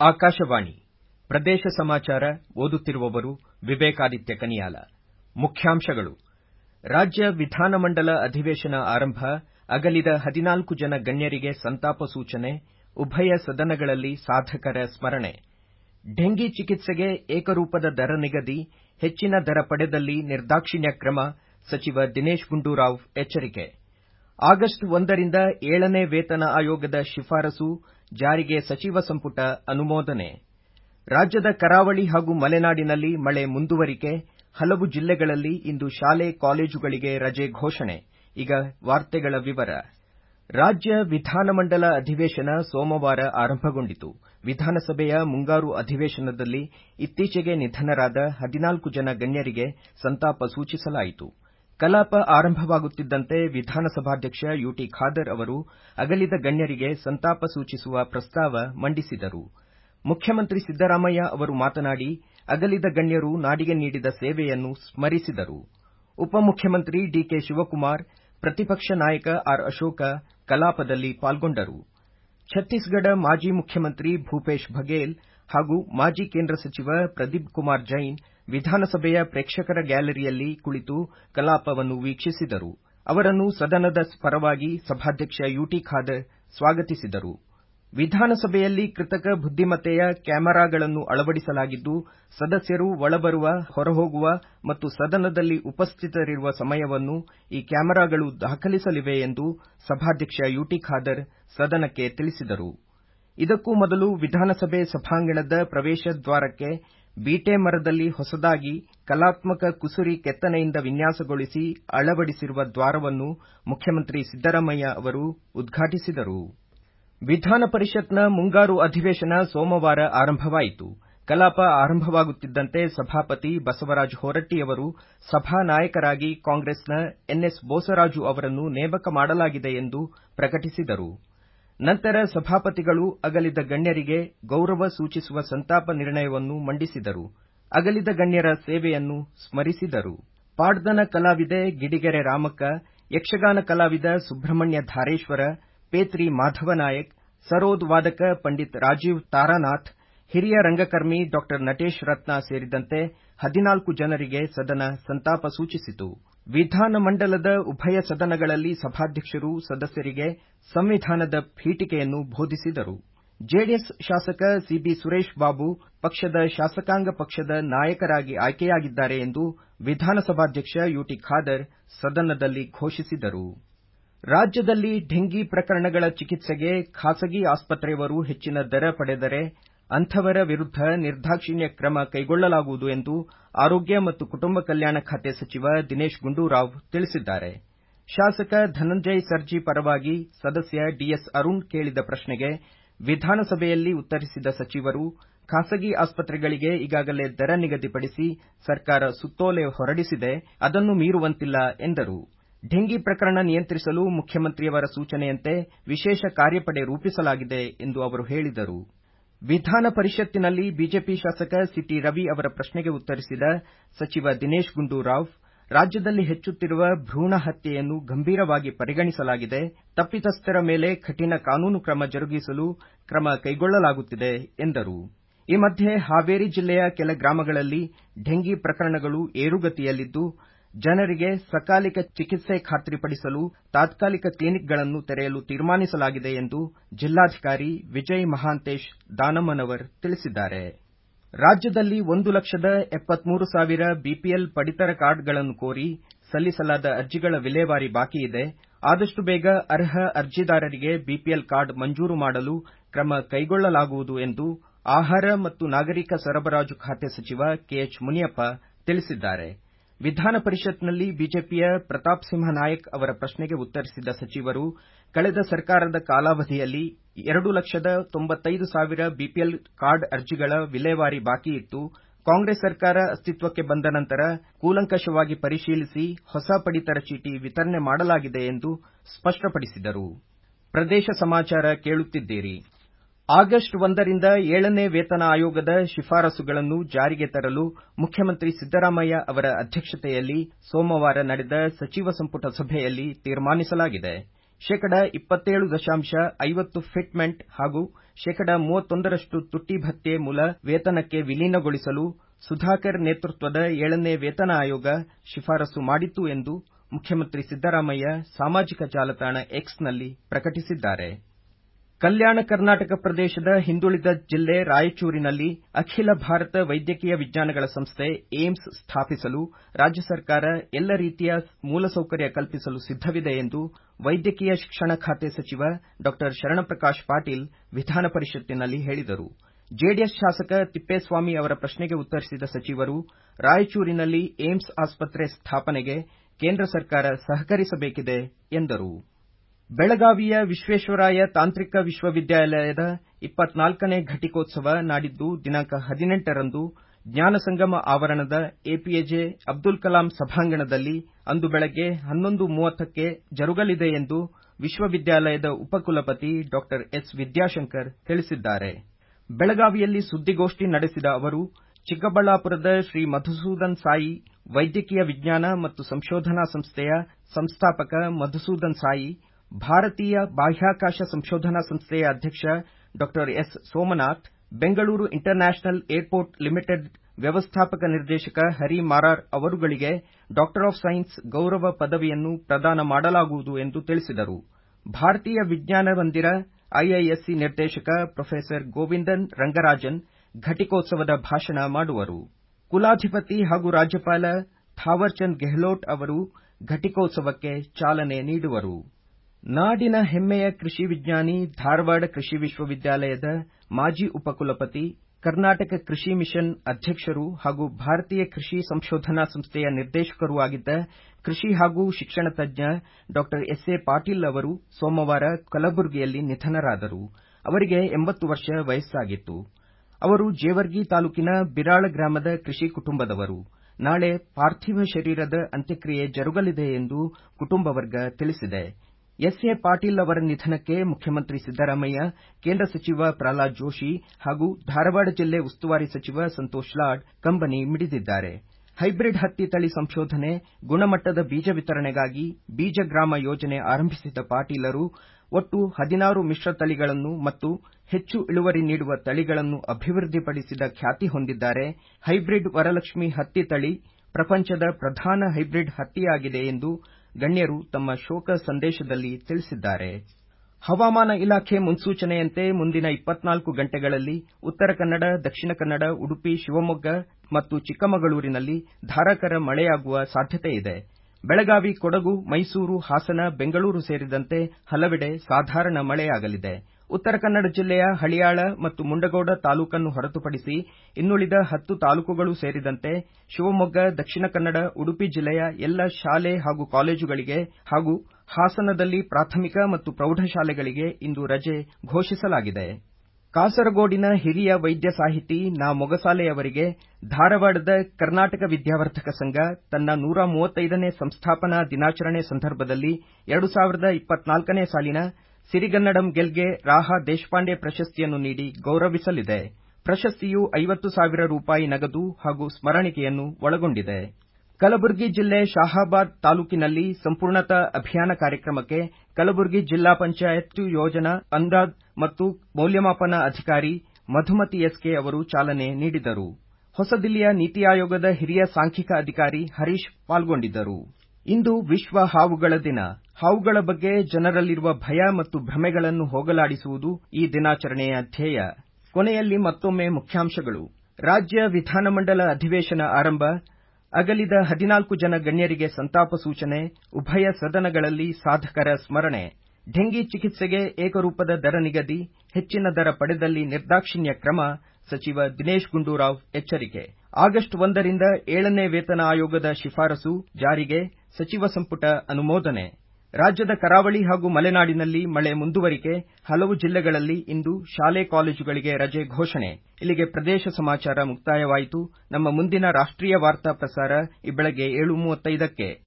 ಆಕಾಶವಾಣಿ ಪ್ರದೇಶ ಸಮಾಚಾರ ಓದುತ್ತಿರುವವರು ವಿವೇಕಾದಿತ್ಯ ಕನಿಯಾಲ ಮುಖ್ಯಾಂಶಗಳು ರಾಜ್ಯ ವಿಧಾನಮಂಡಲ ಅಧಿವೇಶನ ಆರಂಭ ಅಗಲಿದ ಹದಿನಾಲ್ಕು ಜನ ಗಣ್ಯರಿಗೆ ಸಂತಾಪ ಸೂಚನೆ ಉಭಯ ಸದನಗಳಲ್ಲಿ ಸಾಧಕರ ಸ್ಮರಣೆ ಡೆಂಗಿ ಚಿಕಿತ್ಸೆಗೆ ಏಕರೂಪದ ದರ ನಿಗದಿ ಹೆಚ್ಚಿನ ದರ ಪಡೆದಲ್ಲಿ ನಿರ್ದಾಕ್ಷಿಣ್ಯ ಕ್ರಮ ಸಚಿವ ದಿನೇಶ್ ಗುಂಡೂರಾವ್ ಎಚ್ಚರಿಕೆ ಆಗಸ್ಟ್ ಒಂದರಿಂದ ಏಳನೇ ವೇತನ ಆಯೋಗದ ಶಿಫಾರಸು ಜಾರಿಗೆ ಸಚಿವ ಸಂಪುಟ ಅನುಮೋದನೆ ರಾಜ್ಯದ ಕರಾವಳಿ ಹಾಗೂ ಮಲೆನಾಡಿನಲ್ಲಿ ಮಳೆ ಮುಂದುವರಿಕೆ ಹಲವು ಜಿಲ್ಲೆಗಳಲ್ಲಿ ಇಂದು ಶಾಲೆ ಕಾಲೇಜುಗಳಿಗೆ ರಜೆ ಘೋಷಣೆ ಈಗ ವಾರ್ತೆಗಳ ವಿವರ ರಾಜ್ಯ ವಿಧಾನಮಂಡಲ ಅಧಿವೇಶನ ಸೋಮವಾರ ಆರಂಭಗೊಂಡಿತು ವಿಧಾನಸಭೆಯ ಮುಂಗಾರು ಅಧಿವೇಶನದಲ್ಲಿ ಇತ್ತೀಚೆಗೆ ನಿಧನರಾದ ಹದಿನಾಲ್ಕು ಜನ ಗಣ್ಯರಿಗೆ ಸಂತಾಪ ಸೂಚಿಸಲಾಯಿತು ಕಲಾಪ ಆರಂಭವಾಗುತ್ತಿದ್ದಂತೆ ವಿಧಾನಸಭಾಧ್ಯಕ್ಷ ಯುಟಿ ಖಾದರ್ ಅವರು ಅಗಲಿದ ಗಣ್ಯರಿಗೆ ಸಂತಾಪ ಸೂಚಿಸುವ ಪ್ರಸ್ತಾವ ಮಂಡಿಸಿದರು ಮುಖ್ಯಮಂತ್ರಿ ಸಿದ್ದರಾಮಯ್ಯ ಅವರು ಮಾತನಾಡಿ ಅಗಲಿದ ಗಣ್ಯರು ನಾಡಿಗೆ ನೀಡಿದ ಸೇವೆಯನ್ನು ಸ್ಮರಿಸಿದರು ಉಪಮುಖ್ಯಮಂತ್ರಿ ಡಿಕೆ ಶಿವಕುಮಾರ್ ಪ್ರತಿಪಕ್ಷ ನಾಯಕ ಆರ್ ಅಶೋಕ ಕಲಾಪದಲ್ಲಿ ಪಾಲ್ಗೊಂಡರು ಛತ್ತೀಸ್ಗಢ ಮಾಜಿ ಮುಖ್ಯಮಂತ್ರಿ ಭೂಪೇಶ್ ಬಘೇಲ್ ಹಾಗೂ ಮಾಜಿ ಕೇಂದ್ರ ಸಚಿವ ಪ್ರದೀಪ್ ಕುಮಾರ್ ಜೈನ್ ವಿಧಾನಸಭೆಯ ಪ್ರೇಕ್ಷಕರ ಗ್ಯಾಲರಿಯಲ್ಲಿ ಕುಳಿತು ಕಲಾಪವನ್ನು ವೀಕ್ಷಿಸಿದರು ಅವರನ್ನು ಸದನದ ಪರವಾಗಿ ಸಭಾಧ್ಯಕ್ಷ ಯುಟಿ ಖಾದರ್ ಸ್ವಾಗತಿಸಿದರು ವಿಧಾನಸಭೆಯಲ್ಲಿ ಕೃತಕ ಬುದ್ದಿಮತ್ತೆಯ ಕ್ಯಾಮೆರಾಗಳನ್ನು ಅಳವಡಿಸಲಾಗಿದ್ದು ಸದಸ್ಯರು ಒಳಬರುವ ಹೊರಹೋಗುವ ಮತ್ತು ಸದನದಲ್ಲಿ ಉಪಸ್ಥಿತರಿರುವ ಸಮಯವನ್ನು ಈ ಕ್ಯಾಮೆರಾಗಳು ದಾಖಲಿಸಲಿವೆ ಎಂದು ಸಭಾಧ್ಯಕ್ಷ ಯುಟಿ ಖಾದರ್ ಸದನಕ್ಕೆ ತಿಳಿಸಿದರು ಇದಕ್ಕೂ ಮೊದಲು ವಿಧಾನಸಭೆ ಸಭಾಂಗಣದ ಪ್ರವೇಶ ದ್ವಾರಕ್ಕೆ ಬೀಟೆ ಮರದಲ್ಲಿ ಹೊಸದಾಗಿ ಕಲಾತ್ಮಕ ಕುಸುರಿ ಕೆತ್ತನೆಯಿಂದ ವಿನ್ಯಾಸಗೊಳಿಸಿ ಅಳವಡಿಸಿರುವ ದ್ವಾರವನ್ನು ಮುಖ್ಯಮಂತ್ರಿ ಸಿದ್ದರಾಮಯ್ಯ ಅವರು ಉದ್ಘಾಟಿಸಿದರು ವಿಧಾನ ಪರಿಷತ್ನ ಮುಂಗಾರು ಅಧಿವೇಶನ ಸೋಮವಾರ ಆರಂಭವಾಯಿತು ಕಲಾಪ ಆರಂಭವಾಗುತ್ತಿದ್ದಂತೆ ಸಭಾಪತಿ ಬಸವರಾಜ ಹೊರಟ್ಟಿಯವರು ಸಭಾನಾಯಕರಾಗಿ ಕಾಂಗ್ರೆಸ್ನ ಎನ್ಎಸ್ ಬೋಸರಾಜು ಅವರನ್ನು ನೇಮಕ ಮಾಡಲಾಗಿದೆ ಎಂದು ಪ್ರಕಟಿಸಿದರು ನಂತರ ಸಭಾಪತಿಗಳು ಅಗಲಿದ ಗಣ್ಯರಿಗೆ ಗೌರವ ಸೂಚಿಸುವ ಸಂತಾಪ ನಿರ್ಣಯವನ್ನು ಮಂಡಿಸಿದರು ಅಗಲಿದ ಗಣ್ಯರ ಸೇವೆಯನ್ನು ಸ್ಮರಿಸಿದರು ಪಾಡ್ದನ ಕಲಾವಿದೆ ಗಿಡಿಗೆರೆ ರಾಮಕ್ಕ ಯಕ್ಷಗಾನ ಕಲಾವಿದ ಸುಬ್ರಹ್ಮಣ್ಯ ಧಾರೇಶ್ವರ ಪೇತ್ರಿ ಮಾಧವನಾಯಕ್ ಸರೋದ್ ವಾದಕ ಪಂಡಿತ್ ರಾಜೀವ್ ತಾರಾನಾಥ್ ಹಿರಿಯ ರಂಗಕರ್ಮಿ ಡಾ ನಟೇಶ್ ರತ್ನ ಸೇರಿದಂತೆ ಹದಿನಾಲ್ಕು ಜನರಿಗೆ ಸದನ ಸಂತಾಪ ಸೂಚಿಸಿತು ವಿಧಾನಮಂಡಲದ ಉಭಯ ಸದನಗಳಲ್ಲಿ ಸಭಾಧ್ಯಕ್ಷರು ಸದಸ್ಯರಿಗೆ ಸಂವಿಧಾನದ ಪೀಠಿಕೆಯನ್ನು ಬೋಧಿಸಿದರು ಜೆಡಿಎಸ್ ಶಾಸಕ ಸಿಬಿ ಸುರೇಶ್ ಬಾಬು ಪಕ್ಷದ ಶಾಸಕಾಂಗ ಪಕ್ಷದ ನಾಯಕರಾಗಿ ಆಯ್ಕೆಯಾಗಿದ್ದಾರೆ ಎಂದು ವಿಧಾನಸಭಾಧ್ಯಕ್ಷ ಯುಟಿ ಖಾದರ್ ಸದನದಲ್ಲಿ ಘೋಷಿಸಿದರು ರಾಜ್ಯದಲ್ಲಿ ಡೆಂಗಿ ಪ್ರಕರಣಗಳ ಚಿಕಿತ್ಸೆಗೆ ಖಾಸಗಿ ಆಸ್ಪತ್ರೆಯವರು ಹೆಚ್ಚಿನ ದರ ಪಡೆದರೆ ಅಂಥವರ ವಿರುದ್ಧ ನಿರ್ದಾಕ್ಷಿಣ್ಯ ಕ್ರಮ ಕೈಗೊಳ್ಳಲಾಗುವುದು ಎಂದು ಆರೋಗ್ಯ ಮತ್ತು ಕುಟುಂಬ ಕಲ್ಯಾಣ ಖಾತೆ ಸಚಿವ ದಿನೇಶ್ ಗುಂಡೂರಾವ್ ತಿಳಿಸಿದ್ದಾರೆ ಶಾಸಕ ಧನಂಜಯ ಸರ್ಜಿ ಪರವಾಗಿ ಸದಸ್ಯ ಡಿಎಸ್ ಅರುಣ್ ಕೇಳಿದ ಪ್ರಶ್ನೆಗೆ ವಿಧಾನಸಭೆಯಲ್ಲಿ ಉತ್ತರಿಸಿದ ಸಚಿವರು ಖಾಸಗಿ ಆಸ್ಪತ್ರೆಗಳಿಗೆ ಈಗಾಗಲೇ ದರ ನಿಗದಿಪಡಿಸಿ ಸರ್ಕಾರ ಸುತ್ತೋಲೆ ಹೊರಡಿಸಿದೆ ಅದನ್ನು ಮೀರುವಂತಿಲ್ಲ ಎಂದರು ಡೆಂಗಿ ಪ್ರಕರಣ ನಿಯಂತ್ರಿಸಲು ಮುಖ್ಯಮಂತ್ರಿಯವರ ಸೂಚನೆಯಂತೆ ವಿಶೇಷ ಕಾರ್ಯಪಡೆ ರೂಪಿಸಲಾಗಿದೆ ಎಂದು ಅವರು ಹೇಳಿದರು ವಿಧಾನ ಪರಿಷತ್ತಿನಲ್ಲಿ ಬಿಜೆಪಿ ಶಾಸಕ ಸಿಟಿ ರವಿ ಅವರ ಪ್ರಶ್ನೆಗೆ ಉತ್ತರಿಸಿದ ಸಚಿವ ದಿನೇಶ್ ಗುಂಡೂರಾವ್ ರಾಜ್ಯದಲ್ಲಿ ಹೆಚ್ಚುತ್ತಿರುವ ಭ್ರೂಣ ಹತ್ಯೆಯನ್ನು ಗಂಭೀರವಾಗಿ ಪರಿಗಣಿಸಲಾಗಿದೆ ತಪ್ಪಿತಸ್ಥರ ಮೇಲೆ ಕಠಿಣ ಕಾನೂನು ಕ್ರಮ ಜರುಗಿಸಲು ಕ್ರಮ ಕೈಗೊಳ್ಳಲಾಗುತ್ತಿದೆ ಎಂದರು ಈ ಮಧ್ಯೆ ಹಾವೇರಿ ಜಿಲ್ಲೆಯ ಕೆಲ ಗ್ರಾಮಗಳಲ್ಲಿ ಡೆಂಗಿ ಪ್ರಕರಣಗಳು ಏರುಗತಿಯಲ್ಲಿದ್ದು ಜನರಿಗೆ ಸಕಾಲಿಕ ಚಿಕಿತ್ಸೆ ಖಾತ್ರಿಪಡಿಸಲು ತಾತ್ಕಾಲಿಕ ಕ್ಲಿನಿಕ್ಗಳನ್ನು ತೆರೆಯಲು ತೀರ್ಮಾನಿಸಲಾಗಿದೆ ಎಂದು ಜಿಲ್ಲಾಧಿಕಾರಿ ವಿಜಯ್ ಮಹಾಂತೇಶ್ ದಾನಮ್ಮನವರ್ ತಿಳಿಸಿದ್ದಾರೆ ರಾಜ್ಯದಲ್ಲಿ ಒಂದು ಲಕ್ಷದ ಎಪ್ಪತ್ಮೂರು ಸಾವಿರ ಬಿಪಿಎಲ್ ಪಡಿತರ ಕಾರ್ಡ್ಗಳನ್ನು ಕೋರಿ ಸಲ್ಲಿಸಲಾದ ಅರ್ಜಿಗಳ ವಿಲೇವಾರಿ ಬಾಕಿಯಿದೆ ಆದಷ್ಟು ಬೇಗ ಅರ್ಹ ಅರ್ಜಿದಾರರಿಗೆ ಬಿಪಿಎಲ್ ಕಾರ್ಡ್ ಮಂಜೂರು ಮಾಡಲು ಕ್ರಮ ಕೈಗೊಳ್ಳಲಾಗುವುದು ಎಂದು ಆಹಾರ ಮತ್ತು ನಾಗರಿಕ ಸರಬರಾಜು ಖಾತೆ ಸಚಿವ ಕೆಎಚ್ ಮುನಿಯಪ್ಪ ತಿಳಿಸಿದ್ದಾರೆ ವಿಧಾನ ಪರಿಷತ್ನಲ್ಲಿ ಬಿಜೆಪಿಯ ಪ್ರತಾಪ್ ಸಿಂಹ ನಾಯಕ್ ಅವರ ಪ್ರಶ್ನೆಗೆ ಉತ್ತರಿಸಿದ ಸಚಿವರು ಕಳೆದ ಸರ್ಕಾರದ ಕಾಲಾವಧಿಯಲ್ಲಿ ಎರಡು ಲಕ್ಷದ ತೊಂಬತ್ತೈದು ಸಾವಿರ ಬಿಪಿಎಲ್ ಕಾರ್ಡ್ ಅರ್ಜಿಗಳ ವಿಲೇವಾರಿ ಬಾಕಿಯಿತ್ತು ಕಾಂಗ್ರೆಸ್ ಸರ್ಕಾರ ಅಸ್ತಿತ್ವಕ್ಕೆ ಬಂದ ನಂತರ ಕೂಲಂಕಷವಾಗಿ ಪರಿಶೀಲಿಸಿ ಹೊಸ ಪಡಿತರ ಚೀಟಿ ವಿತರಣೆ ಮಾಡಲಾಗಿದೆ ಎಂದು ಸ್ಪಷ್ಟಪಡಿಸಿದರು ಪ್ರದೇಶ ಸಮಾಚಾರ ಕೇಳುತ್ತಿದ್ದೀರಿ ಆಗಸ್ಟ್ ಒಂದರಿಂದ ಏಳನೇ ವೇತನ ಆಯೋಗದ ಶಿಫಾರಸುಗಳನ್ನು ಜಾರಿಗೆ ತರಲು ಮುಖ್ಯಮಂತ್ರಿ ಸಿದ್ದರಾಮಯ್ಯ ಅವರ ಅಧ್ಯಕ್ಷತೆಯಲ್ಲಿ ಸೋಮವಾರ ನಡೆದ ಸಚಿವ ಸಂಪುಟ ಸಭೆಯಲ್ಲಿ ತೀರ್ಮಾನಿಸಲಾಗಿದೆ ಶೇಕಡ ಇಪ್ಪತ್ತೇಳು ದಶಾಂಶ ಐವತ್ತು ಫಿಟ್ಮೆಂಟ್ ಹಾಗೂ ಶೇಕಡ 31ರಷ್ಟು ತುಟ್ಟಿ ಭತ್ಯೆ ಮೂಲ ವೇತನಕ್ಕೆ ವಿಲೀನಗೊಳಿಸಲು ಸುಧಾಕರ್ ನೇತೃತ್ವದ ಏಳನೇ ವೇತನ ಆಯೋಗ ಶಿಫಾರಸು ಮಾಡಿತ್ತು ಎಂದು ಮುಖ್ಯಮಂತ್ರಿ ಸಿದ್ದರಾಮಯ್ಯ ಸಾಮಾಜಿಕ ಜಾಲತಾಣ ಎಕ್ಸ್ನಲ್ಲಿ ಪ್ರಕಟಿಸಿದ್ದಾರೆ ಕಲ್ಯಾಣ ಕರ್ನಾಟಕ ಪ್ರದೇಶದ ಹಿಂದುಳಿದ ಜಿಲ್ಲೆ ರಾಯಚೂರಿನಲ್ಲಿ ಅಖಿಲ ಭಾರತ ವೈದ್ಯಕೀಯ ವಿಜ್ಞಾನಗಳ ಸಂಸ್ಥೆ ಏಮ್ಸ್ ಸ್ಥಾಪಿಸಲು ರಾಜ್ಯ ಸರ್ಕಾರ ಎಲ್ಲ ರೀತಿಯ ಮೂಲಸೌಕರ್ಯ ಕಲ್ಪಿಸಲು ಸಿದ್ದವಿದೆ ಎಂದು ವೈದ್ಯಕೀಯ ಶಿಕ್ಷಣ ಖಾತೆ ಸಚಿವ ಡಾ ಶರಣಪ್ರಕಾಶ್ ಪಾಟೀಲ್ ವಿಧಾನ ಪರಿಷತ್ತಿನಲ್ಲಿ ಹೇಳಿದರು ಜೆಡಿಎಸ್ ಶಾಸಕ ತಿಪ್ಪೇಸ್ವಾಮಿ ಅವರ ಪ್ರಶ್ನೆಗೆ ಉತ್ತರಿಸಿದ ಸಚಿವರು ರಾಯಚೂರಿನಲ್ಲಿ ಏಮ್ಸ್ ಆಸ್ಪತ್ರೆ ಸ್ಥಾಪನೆಗೆ ಕೇಂದ್ರ ಸರ್ಕಾರ ಸಹಕರಿಸಬೇಕಿದೆ ಎಂದರು ಬೆಳಗಾವಿಯ ವಿಶ್ವೇಶ್ವರಾಯ ತಾಂತ್ರಿಕ ವಿಶ್ವವಿದ್ಯಾಲಯದ 24ನೇ ಘಟಿಕೋತ್ಸವ ನಾಡಿದ್ದು ದಿನಾಂಕ 18ರಂದು ಜ್ಞಾನಸಂಗಮ ಆವರಣದ ಎಪಿಜೆ ಅಬ್ದುಲ್ ಕಲಾಂ ಸಭಾಂಗಣದಲ್ಲಿ ಅಂದು ಬೆಳಗ್ಗೆ 11:30ಕ್ಕೆ ಜರುಗಲಿದೆ ಎಂದು ವಿಶ್ವವಿದ್ಯಾಲಯದ ಉಪಕುಲಪತಿ ಡಾ ಎಸ್ ವಿದ್ಯಾಶಂಕರ್ ತಿಳಿಸಿದ್ದಾರೆ ಬೆಳಗಾವಿಯಲ್ಲಿ ಸುದ್ದಿಗೋಷ್ಠಿ ನಡೆಸಿದ ಅವರು ಚಿಕ್ಕಬಳ್ಳಾಪುರದ ಶ್ರೀ ಮಧುಸೂದನ್ ಸಾಯಿ ವೈದ್ಯಕೀಯ ವಿಜ್ಞಾನ ಮತ್ತು ಸಂಶೋಧನಾ ಸಂಸ್ಥೆಯ ಸಂಸ್ಥಾಪಕ ಮಧುಸೂದನ್ ಸಾಯಿ ಭಾರತೀಯ ಬಾಹ್ಯಾಕಾಶ ಸಂಶೋಧನಾ ಸಂಸ್ಥೆಯ ಅಧ್ಯಕ್ಷ ಡಾ S Somanath Bengaluru international airport limited ವ್ಯವಸ್ಥಾಪಕ ನಿರ್ದೇಶಕ ಹರಿ ಮಾರಾರ್ ಅವರುಗಳಿಗೆ ಡಾಕ್ಟರ್ ಆಫ್ ಸೈನ್ಸ್ ಗೌರವ ಪದವಿಯನ್ನು ಪ್ರದಾನ ಮಾಡಲಾಗುವುದು ಎಂದು ತಿಳಿಸಿದರು ಭಾರತೀಯ ವಿಜ್ಞಾನ ಮಂದಿರ ಐಐಎಸ್ಸಿ ನಿರ್ದೇಶಕ ಪ್ರೊಫೆಸರ್ ಗೋವಿಂದನ್ ರಂಗರಾಜನ್ ಘಟಿಕೋತ್ಸವದ ಭಾಷಣ ಮಾಡುವರು ಕುಲಾಧಿಪತಿ ಹಾಗೂ ರಾಜ್ಯಪಾಲ ಥಾವರ್ ಚಂದ್ ಗೆಹ್ಲೋಟ್ ಅವರು ಘಟಿಕೋತ್ಸವಕ್ಕೆ ಚಾಲನೆ ನೀಡುವರು ನಾಡಿನ ಹೆಮ್ಮೆಯ ಕೃಷಿ ವಿಜ್ಞಾನಿ ಧಾರವಾಡ ಕೃಷಿ ವಿಶ್ವವಿದ್ಯಾಲಯದ ಮಾಜಿ ಉಪಕುಲಪತಿ ಕರ್ನಾಟಕ ಕೃಷಿ ಮಿಷನ್ ಅಧ್ಯಕ್ಷರು ಹಾಗೂ ಭಾರತೀಯ ಕೃಷಿ ಸಂಶೋಧನಾ ಸಂಸ್ಥೆಯ ನಿರ್ದೇಶಕರೂ ಆಗಿದ್ದ ಕೃಷಿ ಹಾಗೂ ಶಿಕ್ಷಣ ತಜ್ಞ ಡಾ ಎಸ್ ಎ ಪಾಟೀಲ್ ಅವರು ಸೋಮವಾರ ಕಲಬುರಗಿಯಲ್ಲಿ ನಿಧನರಾದರು ಅವರಿಗೆ 80 ವರ್ಷ ವಯಸ್ಸಾಗಿತ್ತು ಅವರು ಜೇವರ್ಗಿ ತಾಲೂಕಿನ ಬಿರಾಳ ಗ್ರಾಮದ ಕೃಷಿ ಕುಟುಂಬದವರು ನಾಳೆ ಪಾರ್ಥಿವ ಶರೀರದ ಅಂತ್ಯಕ್ರಿಯೆ ಜರುಗಲಿದೆ ಎಂದು ಕುಟುಂಬ ವರ್ಗ ತಿಳಿಸಿದೆ ಎಸ್ ಎ ಪಾಟೀಲ್ ಅವರ ನಿಧನಕ್ಕೆ ಮುಖ್ಯಮಂತ್ರಿ ಸಿದ್ದರಾಮಯ್ಯ ಕೇಂದ್ರ ಸಚಿವ ಪ್ರಹ್ಲಾದ್ ಜೋಶಿ ಹಾಗೂ ಧಾರವಾಡ ಜಿಲ್ಲೆ ಉಸ್ತುವಾರಿ ಸಚಿವ ಸಂತೋಷ್ ಲಾಡ್ ಕಂಬನಿ ಮಿಡಿದಿದ್ದಾರೆ ಹೈಬ್ರಿಡ್ ಹತ್ತಿ ತಳಿ ಸಂಶೋಧನೆ ಗುಣಮಟ್ಟದ ಬೀಜ ವಿತರಣೆಗಾಗಿ ಬೀಜ ಗ್ರಾಮ ಯೋಜನೆ ಆರಂಭಿಸಿದ ಪಾಟೀಲರು ಒಟ್ಟು 16 ಮಿಶ್ರ ತಳಿಗಳನ್ನು ಮತ್ತು ಹೆಚ್ಚು ಇಳುವರಿ ನೀಡುವ ತಳಿಗಳನ್ನು ಅಭಿವೃದ್ಧಿಪಡಿಸಿದ ಖ್ಯಾತಿ ಹೊಂದಿದ್ದಾರೆ ಹೈಬ್ರಿಡ್ ವರಲಕ್ಷ್ಮಿ ಹತ್ತಿ ತಳಿ ಪ್ರಪಂಚದ ಪ್ರಧಾನ ಹೈಬ್ರಿಡ್ ಹತ್ತಿಯಾಗಿದೆ ಎಂದು ಗಣ್ಯರು ತಮ್ಮ ಶೋಕ ಸಂದೇಶದಲ್ಲಿ ತಿಳಿಸಿದ್ದಾರೆ ಹವಾಮಾನ ಇಲಾಖೆ ಮುನ್ಸೂಚನೆಯಂತೆ ಮುಂದಿನ 24 ಗಂಟೆಗಳಲ್ಲಿ ಉತ್ತರ ಕನ್ನಡ ದಕ್ಷಿಣ ಕನ್ನಡ ಉಡುಪಿ ಶಿವಮೊಗ್ಗ ಮತ್ತು ಚಿಕ್ಕಮಗಳೂರಿನಲ್ಲಿ ಧಾರಾಕಾರ ಮಳೆಯಾಗುವ ಸಾಧ್ಯತೆಯಿದೆ ಬೆಳಗಾವಿ ಕೊಡಗು ಮೈಸೂರು ಹಾಸನ ಬೆಂಗಳೂರು ಸೇರಿದಂತೆ ಹಲವೆಡೆ ಸಾಧಾರಣ ಮಳೆಯಾಗಲಿದೆ ಉತ್ತರ ಕನ್ನಡ ಜಿಲ್ಲೆಯ ಹಳಿಯಾಳ ಮತ್ತು ಮುಂಡಗೋಡ ತಾಲೂಕನ್ನು ಹೊರತುಪಡಿಸಿ ಇನ್ನುಳಿದ ಹತ್ತು ತಾಲೂಕುಗಳು ಸೇರಿದಂತೆ ಶಿವಮೊಗ್ಗ ದಕ್ಷಿಣ ಕನ್ನಡ ಉಡುಪಿ ಜಿಲ್ಲೆಯ ಎಲ್ಲ ಶಾಲೆ ಹಾಗೂ ಕಾಲೇಜುಗಳಿಗೆ ಹಾಗೂ ಹಾಸನದಲ್ಲಿ ಪ್ರಾಥಮಿಕ ಮತ್ತು ಪ್ರೌಢಶಾಲೆಗಳಿಗೆ ಇಂದು ರಜೆ ಘೋಷಿಸಲಾಗಿದೆ ಕಾಸರಗೋಡಿನ ಹಿರಿಯ ವೈದ್ಯ ಸಾಹಿತಿ ನಾ ಮೊಗಸಾಲೆಯವರಿಗೆ ಧಾರವಾಡದ ಕರ್ನಾಟಕ ವಿದ್ಯಾವರ್ಧಕ ಸಂಘ ತನ್ನ 135ನೇ ಸಂಸ್ಥಾಪನಾ ದಿನಾಚರಣೆ ಸಂದರ್ಭದಲ್ಲಿ 2024ನೇ ಸಾಲಿನ ಸಿರಿಗನ್ನಡಂ ಗೆಲ್ಗೆ ರಾಹ ದೇಶಪಾಂಡೆ ಪ್ರಶಸ್ತಿಯನ್ನು ನೀಡಿ ಗೌರವಿಸಲಿದೆ ಪ್ರಶಸ್ತಿಯು 50 ಸಾವಿರ ರೂಪಾಯಿ ನಗದು ಹಾಗೂ ಸ್ಮರಣಿಕೆಯನ್ನು ಒಳಗೊಂಡಿದೆ ಕಲಬುರಗಿ ಜಿಲ್ಲೆ ಶಹಾಬಾದ್ ತಾಲೂಕಿನಲ್ಲಿ ಸಂಪೂರ್ಣತಾ ಅಭಿಯಾನ ಕಾರ್ಯಕ್ರಮಕ್ಕೆ ಕಲಬುರಗಿ ಜಿಲ್ಲಾ ಪಂಚಾಯತ್ ಯೋಜನಾ ಅಂದಾಜ್ ಮತ್ತು ಮೌಲ್ಯಮಾಪನ ಅಧಿಕಾರಿ ಮಧುಮತಿ ಎಸ್ಕೆ ಅವರು ಚಾಲನೆ ನೀಡಿದರು ಹೊಸದಿಲ್ಲಿಯ ನೀತಿ ಆಯೋಗದ ಹಿರಿಯ ಸಾಂಖ್ಯಿಕ ಅಧಿಕಾರಿ ಹರೀಶ್ ಪಾಲ್ಗೊಂಡಿದ್ದರು ಇಂದು ವಿಶ್ವ ಹಾವುಗಳ ದಿನ ಹಾವುಗಳ ಬಗ್ಗೆ ಜನರಲ್ಲಿರುವ ಭಯ ಮತ್ತು ಭ್ರಮೆಗಳನ್ನು ಹೋಗಲಾಡಿಸುವುದು ಈ ದಿನಾಚರಣೆಯ ಧ್ಯೇಯ ಕೊನೆಯಲ್ಲಿ ಮತ್ತೊಮ್ಮೆ ಮುಖ್ಯಾಂಶಗಳು ರಾಜ್ಯ ವಿಧಾನಮಂಡಲ ಅಧಿವೇಶನ ಆರಂಭ ಅಗಲಿದ 14 ಜನ ಗಣ್ಯರಿಗೆ ಸಂತಾಪ ಸೂಚನೆ ಉಭಯ ಸದನಗಳಲ್ಲಿ ಸಾಧಕರ ಸ್ಮರಣೆ ಡೆಂಗಿ ಚಿಕಿತ್ಸೆಗೆ ಏಕರೂಪದ ದರ ನಿಗದಿ ಹೆಚ್ಚಿನ ದರ ಪಡೆದಲ್ಲಿ ನಿರ್ದಾಕ್ಷಿಣ್ಯ ಕ್ರಮ ಸಚಿವ ದಿನೇಶ್ ಗುಂಡೂರಾವ್ ಎಚ್ಚರಿಕೆ ಆಗಸ್ಟ್ ಒಂದರಿಂದ ಏಳನೇ ವೇತನ ಆಯೋಗದ ಶಿಫಾರಸು ಜಾರಿಗೆ ಸಚಿವ ಸಂಪುಟ ಅನುಮೋದನೆ ರಾಜ್ಯದ ಕರಾವಳಿ ಹಾಗೂ ಮಲೆನಾಡಿನಲ್ಲಿ ಮಳೆ ಮುಂದುವರಿಕೆ ಹಲವು ಜಿಲ್ಲೆಗಳಲ್ಲಿ ಇಂದು ಶಾಲೆ ಕಾಲೇಜುಗಳಿಗೆ ರಜೆ ಘೋಷಣೆ ಇಲ್ಲಿಗೆ ಪ್ರದೇಶ ಸಮಾಚಾರ ಮುಕ್ತಾಯವಾಯಿತು ನಮ್ಮ ಮುಂದಿನ ರಾಷ್ಟ್ರೀಯ ವಾರ್ತಾ ಪ್ರಸಾರ ಈ ಬೆಳಗ್ಗೆ 7:35ಕ್ಕೆ